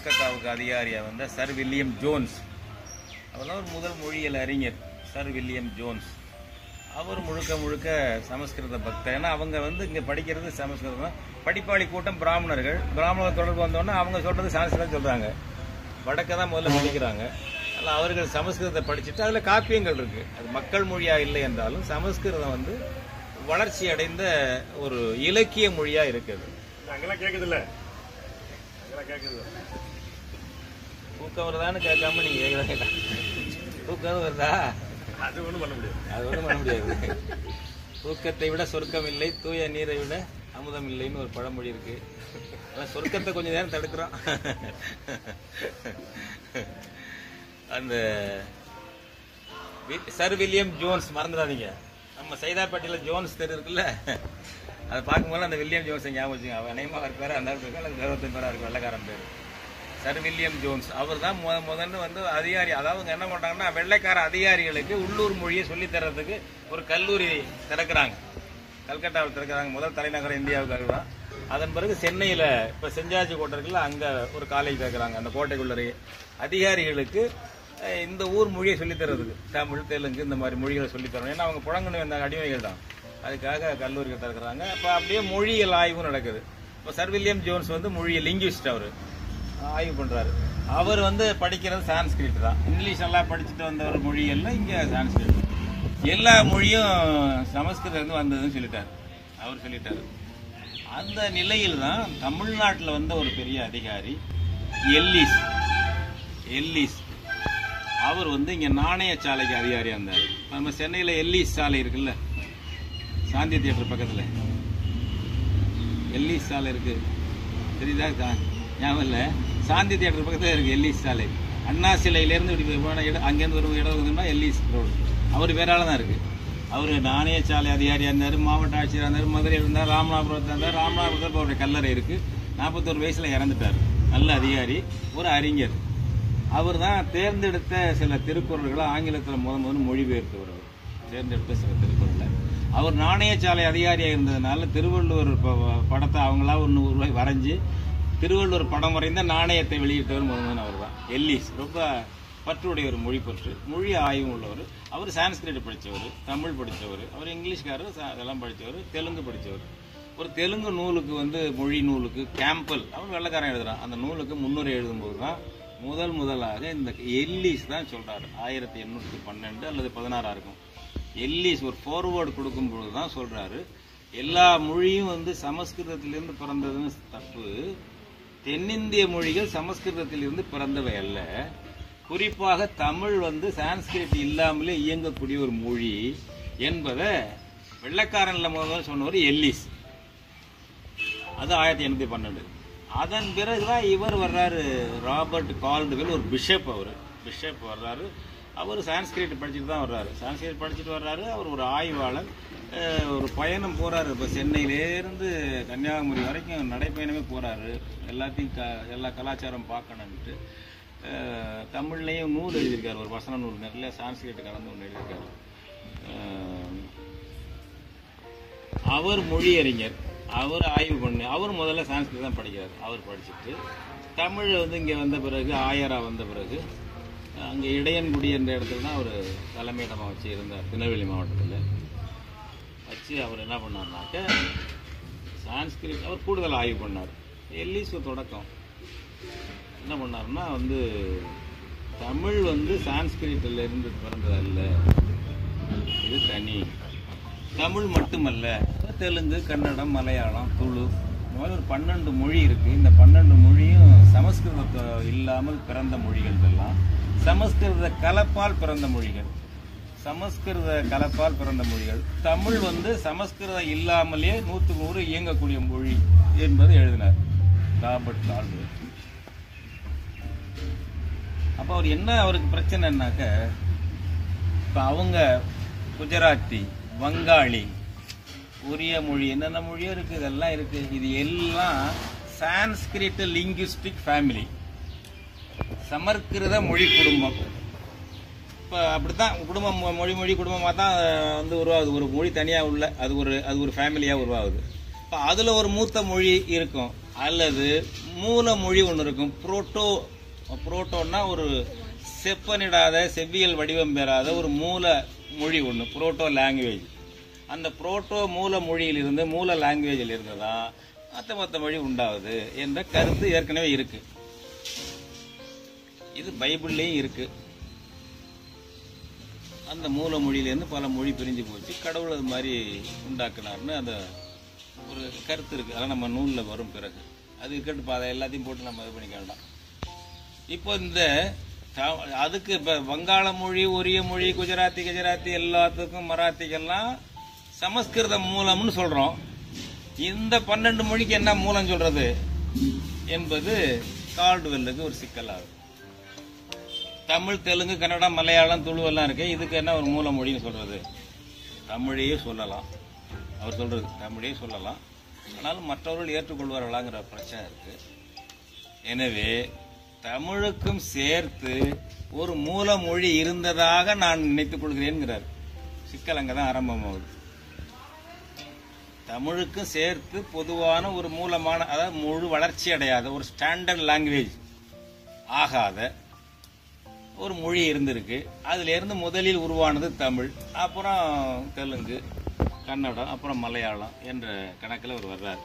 கல்கத்தாவுக்கு அதிகாரியாக வந்த sir William Jones அவர்தான் ஒரு முதல் மொழியியல் அறிஞர் சர் வில்லியம் ஜோன்ஸ் அவர் முழுக்க முழுக்க சமஸ்கிருத பக்தர் ஏன்னா அவங்க வந்து இங்கே படிக்கிறது சமஸ்கிருதம் தான். படிப்பாளி கூட்டம் பிராமணர்கள் பிராமணர் தொடர்பு வந்தோடனே அவங்க சொல்றது சமஸ்கிருதம் சொல்றாங்க வடக்க தான் முதல்ல படிக்கிறாங்க அதில் அவர்கள் சமஸ்கிருதத்தை படிச்சுட்டு அதில் காப்பியங்கள் இருக்கு அது மக்கள் மொழியா இல்லை என்றாலும் சமஸ்கிருதம் வந்து வளர்ச்சி அடைந்த ஒரு இலக்கிய மொழியா இருக்குது அங்கெல்லாம் கேக்குதுல்ல அங்கெல்லாம் கேக்குது தூக்கம் வருதான்னு கேட்காம நீங்க கேட்கலாம் தூக்கம் வருதா அது ஒண்ணும் பண்ண முடியாது அது ஒன்றும் பண்ண முடியாது தூக்கத்தை விட சொர்க்கம் இல்லை தூய நீரை விட அமுதம் இல்லைன்னு ஒரு பழமொழி இருக்கு அதான் சொர்க்கத்தை கொஞ்ச நேரம் தடுக்கிறோம் அந்த வி- சர் வில்லியம் ஜோன்ஸ் மறந்துடாதீங்க நம்ம சைதாப்பேட்டையில் ஜோன்ஸ் தெரு இருக்குல்ல அதை பார்க்கும்போது அந்த வில்லியம் ஜோன்ஸை ஞாபகம் வச்சுங்க அவன் அநேகமாக அவர் பேர் அந்த இருக்கு அல்லது இருபத்தஞ்சு பேராக இருக்கும் வெள்ளைக்காரன் பேர் சர் வில்லியம் ஜோன்ஸ் அவர் தான் முத முதல்ல வந்து அதிகாரி அதாவது அவங்க என்ன பண்றாங்கன்னா வெள்ளைக்கார அதிகாரிகளுக்கு உள்ளூர் மொழியை சொல்லித் தர்றதுக்கு ஒரு கல்லூரி திறக்கிறாங்க கல்கட்டாவில் திறக்கிறாங்க முதல் தலைநகரம் இந்தியாவுக்கு அதுதான் அதன் பிறகு சென்னையில் இப்போ செஞ்சாஜி கோட்டை இருக்குல்ல அங்கே ஒரு காலேஜ் திறக்கிறாங்க அந்த கோட்டைக்குள்ளரையே அதிகாரிகளுக்கு அஹ், இந்த ஊர் மொழியை சொல்லித் தர்றதுக்கு தமிழ் தெலுங்கு இந்த மாதிரி மொழிகளை சொல்லித் தரணும் ஏன்னா அவங்க புழங்கணும் வந்த அடிமைகள் தான் அதுக்காக கல்லூரிகள் திறக்கிறாங்க இப்போ அப்படியே மொழியியல் ஆய்வும் நடக்குது இப்போ சர் வில்லியம் ஜோன்ஸ் வந்து மொழியியல் லிங்குவிஸ்ட் அவர் ஆய்வு பண்றாரு அவர் வந்து படிக்கிறது சான்ஸ்கிரிட் தான் இங்கிலீஷ் நல்லா படிச்சுட்டு வந்த ஒரு மொழி எல்லாம் இங்க சான்ஸ்கிரிட் எல்லா மொழியும் சமஸ்கிருதம் இருந்து வந்ததுன்னு சொல்லிட்டாரு அவர் சொல்லிட்டாரு அந்த நிலையில் தான் தமிழ்நாட்டில் வந்த ஒரு பெரிய அதிகாரி எல்லிஸ் எல்லிஸ் அவர் வந்து இங்க நாணய சாலைக்கு அதிகாரியா இருந்தார் நம்ம சென்னையில எல்லிஸ் சாலை இருக்குல்ல சாந்தி தியேட்டர் பக்கத்துல எல்லிஸ் சாலை இருக்கு தெரியுதா கா- ஞாபகம் இல்லை சாந்தி தியேட்டர் பக்கத்தில் இருக்கு எல்லிஸ் சாலை அண்ணா சிலையிலேருந்து இப்படி போன இடம் அங்கேருந்து ஒரு இடம் இருக்குன்னா எல்லிஸ் ரோடு அவர் வேற ஆள் தான் இருக்கு அவர் நாணய சாலை அதிகாரியாக இருந்தார் மாவட்ட ஆட்சியராக இருந்தார் மதுரையில் இருந்தார் ராமநாதபுரத்தில் இருந்தார் ராமநாதபுரத்தில் அவருடைய கல்லறை இருக்கு நாற்பத்தோரு வயசுல இறந்துட்டார் நல்ல அதிகாரி ஒரு அறிஞர் அவர் தான் தேர்ந்தெடுத்த சில திருக்குறள்களை ஆங்கிலத்தில் முத முதல்ல மொழிபெயர்த்தவர் அவர் தேர்ந்தெடுத்த சில திருக்குறளை அவர் நாணயசாலை அதிகாரியாக இருந்ததுனால திருவள்ளுவர் ப- படத்தை அவங்களா ஒன்று உருவாய் வரைஞ்சி திருவள்ளுவர் படம் வரைந்த நாணயத்தை வெளியிட்டவர் முதல்வன் அவர் தான் எல்லிஸ் ரொம்ப பற்றுடைய ஒரு மொழி பற்று மொழி ஆய்வு உள்ளவர் அவர் சான்ஸ்கிரிட் படித்தவர் தமிழ் படித்தவர் அவர் இங்கிலீஷ்காரர் சா- அதெல்லாம் படித்தவர் தெலுங்கு படித்தவர் ஒரு தெலுங்கு நூலுக்கு வந்து மொழி நூலுக்கு கேம்பல் அவன் வெள்ளைக்காரன் எழுதுறான் அந்த நூலுக்கு முன்னுரை எழுதும்போது தான் முதல் முதலாக இந்த எல்லிஸ் தான் சொல்றாரு ஆயிரத்தி எண்ணூற்றி பன்னெண்டு அல்லது பதினாறா இருக்கும் எல்லிஸ் ஒரு ஃபார்வேர்டு கொடுக்கும்பொழுது தான் சொல்றாரு எல்லா மொழியும் வந்து சமஸ்கிருதத்திலிருந்து பிறந்ததுன்னு தப்பு தென்னிந்திய மொழிகள் சமஸ்கிருதத்திலிருந்து பிறந்தவை அல்ல குறிப்பாக தமிழ் வந்து சான்ஸ்கிரிட் இல்லாமலே இயங்கக்கூடிய ஒரு மொழி என்பதை வெள்ளைக்காரன்ல முதல்ல சொன்னவர் எல்லிஸ் அது ஆயிரத்தி எண்ணூத்தி பன்னெண்டு அதன் பிறகுதான் இவர் வர்றாரு ராபர்ட் கால்டுவெல் ஒரு பிஷப் அவர் பிஷப் வர்றாரு அவர் சான்ஸ்கிரிட் படிச்சுட்டு தான் வர்றாரு சான்ஸ்கிரிட் படிச்சுட்டு வர்றாரு அவர் ஒரு ஆய்வாளர் அஹ், ஒரு பயணம் போறாரு இப்போ சென்னையிலேருந்து கன்னியாகுமரி வரைக்கும் நடைப்பயணமே போறாரு எல்லாத்தையும் க எல்லா கலாச்சாரம் பார்க்கணுன்ட்டு அஹ், தமிழ்லையும் நூல் எழுதியிருக்காரு ஒரு வசன நூல் நிறைய சான்ஸ்கிரிட் கலந்து ஒன்று எழுதியிருக்காரு அஹ், அவர் மொழியறிஞர் அவர் ஆய்வு பண்ணி அவர் முதல்ல சான்ஸ்கிரிட் தான் படிக்கிறார் அவர் படிச்சுட்டு தமிழ் வந்து இங்கே வந்த பிறகு ஆயரா வந்த பிறகு அங்கே இடையன்குடி என்ற இடத்துல தான் அவர் தலைமையிடமாக வச்சு இருந்தார் திருநெல்வேலி மாவட்டத்தில் வச்சு அவர் என்ன பண்ணார்னாக்க சான்ஸ்கிரிட் அவர் கூடுதல் ஆய்வு பண்ணார் எல்லிஸ் ஒரு தொடக்கம் என்ன பண்ணாருன்னா வந்து தமிழ் வந்து சான்ஸ்கிரிட்டில் இருந்து பிறந்ததல்ல இது தனி தமிழ் மட்டுமல்ல தெலுங்கு கன்னடம் மலையாளம் துளு இந்த மாதிரி ஒரு பன்னெண்டு மொழி இருக்கு இந்த பன்னெண்டு மொழியும் சமஸ்கிருதத்தை இல்லாமல் பிறந்த மொழிகள் இதெல்லாம் சமஸ்கிருத கலப்பால் பிறந்த மொழிகள் சமஸ்கிருத கலப்பால் பிறந்த மொழிகள் தமிழ் வந்து சமஸ்கிருதம் இல்லாமலே நூற்றுக்கு நூறு இயங்கக்கூடிய மொழி என்பது எழுதினார் ராபர்ட் கால்டுவெல் அப்போ அவர் என்ன அவருக்கு பிரச்சனைனாக்க இப்போ அவங்க குஜராத்தி வங்காளி ஒரிய மொழி என்னென்ன மொழியோ இருக்கு இதெல்லாம் இருக்கு இது எல்லாம் சான்ஸ்கிரிட் லிங்குஸ்டிக் ஃபேமிலி சமஸ்கிருத மொழி குடும்பம் இப்போ அப்படித்தான் குடும்பம் மொ- மொழி மொழி குடும்பமாக தான் அஹ், வந்து உருவாகுது ஒரு மொழி தனியாக உள்ள அது ஒரு அது ஒரு ஃபேமிலியாக உருவாகுது இப்போ அதில் ஒரு மூத்த மொழி இருக்கும் அல்லது மூல மொழி ஒன்று இருக்கும் புரோட்டோ புரோட்டோன்னா ஒரு செப்பனிடாத செவ்வியல் வடிவம் பெறாத ஒரு மூல மொழி ஒன்று புரோட்டோ லாங்குவேஜ் அந்த புரோட்டோ மூல மொழியிலிருந்து மூல லாங்குவேஜில் இருந்து தான் மற்ற மற்ற மொழி உண்டாகுது என்ற கருத்து ஏற்கனவே இருக்கு இது பைபிள்லேயும் இருக்கு அந்த மூல மொழியிலேருந்து பல மொழி பிரிஞ்சு போச்சு கடவுள் அது மாதிரி உண்டாக்குனார்னு அந்த ஒரு கருத்து இருக்கு அதெல்லாம் நம்ம நூலில் வரும் பிறகு அது இருக்கட்டும் அதை எல்லாத்தையும் போட்டு நம்ம இது பண்ணிக்க வேண்டாம் இப்போ இந்த த- அதுக்கு இப்போ வங்காள மொழி ஒரிய மொழி குஜராத்தி குஜராத்தி எல்லாத்துக்கும் மராத்திக்கெல்லாம் சமஸ்கிருத மூலம்னு சொல்றோம் இந்த பன்னெண்டு மொழிக்கு என்ன மூலம் சொல்றது என்பது கால்டுவெல்லுக்கு ஒரு சிக்கலாகும் தமிழ் தெலுங்கு கன்னடம் மலையாளம் துளு எல்லாம் இருக்கு இதுக்கு என்ன ஒரு மூல மொழின்னு சொல்றது தமிழையே சொல்லலாம் அவர் சொல்றது தமிழையே சொல்லலாம் ஆனாலும் மற்றவர்கள் ஏற்றுக்கொள்வார்களாங்கிற பிரச்சனை இருக்கு எனவே தமிழுக்கும் சேர்த்து ஒரு மூல மொழி இருந்ததாக நான் நினைத்துக் கொள்கிறேன்கிறார் சிக்கல் அங்கதான் ஆரம்பமாகுது தமிழுக்கும் சேர்த்து பொதுவான ஒரு மூலமான அதாவது முழு வளர்ச்சி அடையாத ஒரு ஸ்டாண்டர்ட் லாங்குவேஜ் ஆகாத ஒரு மொழி இருந்திருக்கு அதுல இருந்து முதலில் உருவானது தமிழ் அப்புறம் தெலுங்கு கன்னடம் அப்புறம் மலையாளம் என்ற கணக்கில் அவர் வர்றார்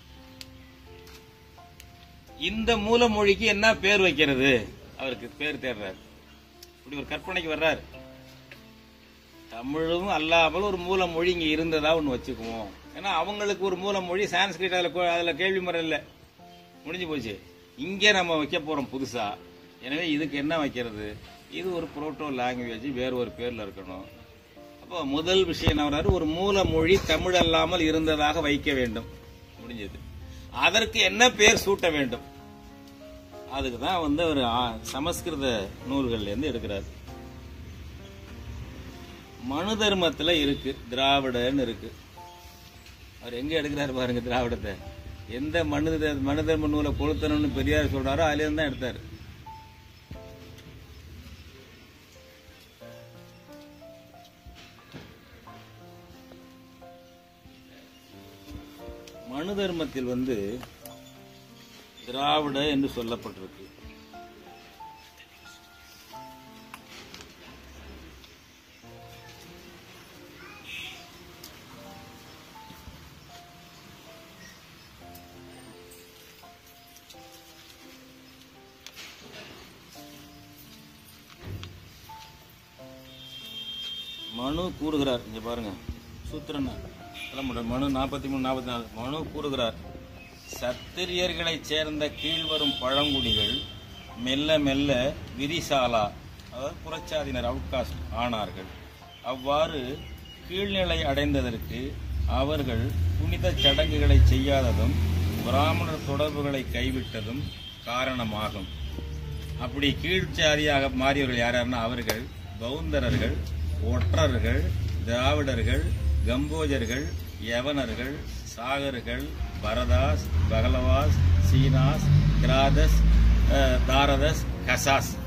இந்த மூல மொழிக்கு என்ன பேர் வைக்கிறது அவருக்கு பேர் தேடுறார் இப்படி ஒரு கற்பனைக்கு வர்றார் தமிழும் அல்லாமல் ஒரு மூல மொழி இங்க இருந்ததா ஒன்று வச்சுக்குவோம் ஏன்னா அவங்களுக்கு ஒரு மூல மொழி சான்ஸ்கிரிட் அதில் கோ- அதுல கேள்வி முறை இல்லை முடிஞ்சு போச்சு இங்கே நம்ம வைக்க போறோம் புதுசா எனவே இதுக்கு என்ன வைக்கிறது இது ஒரு புரோட்டோ லாங்குவேஜ் வேற ஒரு பேர்ல இருக்கணும் அப்போ முதல் விஷயம் என்ன வர்றாரு ஒரு மூல மொழி தமிழ் அல்லாமல் இருந்ததாக வைக்க வேண்டும் முடிஞ்சது அதற்கு என்ன பேர் சூட்ட வேண்டும் அதுக்கு தான் வந்து ஒரு ஆ- சமஸ்கிருத நூல்கள்ல இருந்து எடுக்கிறார் மனு தர்மத்துல இருக்கு திராவிடன்னு இருக்கு அவர் எங்க எடுக்கிறாரு பாருங்க திராவிடத்தை எந்த மனு த- மனு தர்ம நூலை கொளுத்தணும்னு பெரியார் சொல்றாரோ அதுல இருந்து தான் எடுத்தாரு மனு தர்மத்தில் வந்து திராவிட என்று சொல்லப்பட்டிருக்கு மனு கூறுகிறார் இங்க பாருங்க சூத்திரன் கிளம்புற மனு நாற்பத்தி மூணு நாற்பத்தி நாலு மனு கூறுகிறார் சத்திரியர்களைச் சேர்ந்த கீழ்வரும் பழங்குடிகள் மெல்ல மெல்ல விரிசாலா அதாவது புறச்சாதியினர் அவுட்காஸ்ட் ஆனார்கள் அவ்வாறு கீழ்நிலை அடைந்ததற்கு அவர்கள் புனித சடங்குகளை செய்யாததும் பிராமணர் தொடர்புகளை கைவிட்டதும் காரணமாகும் அப்படி கீழ்ச்சாதியாக மாறியவர்கள் யார் யாருன்னா அவர்கள் பௌந்தரர்கள் ஒற்றர்கள் திராவிடர்கள் கம்போஜர்கள் யவனர்கள் சாகர்கள் பரதாஸ் பகலவாஸ் சீனாஸ் கிராதஸ் அஹ், தாரதஸ் கசாஸ்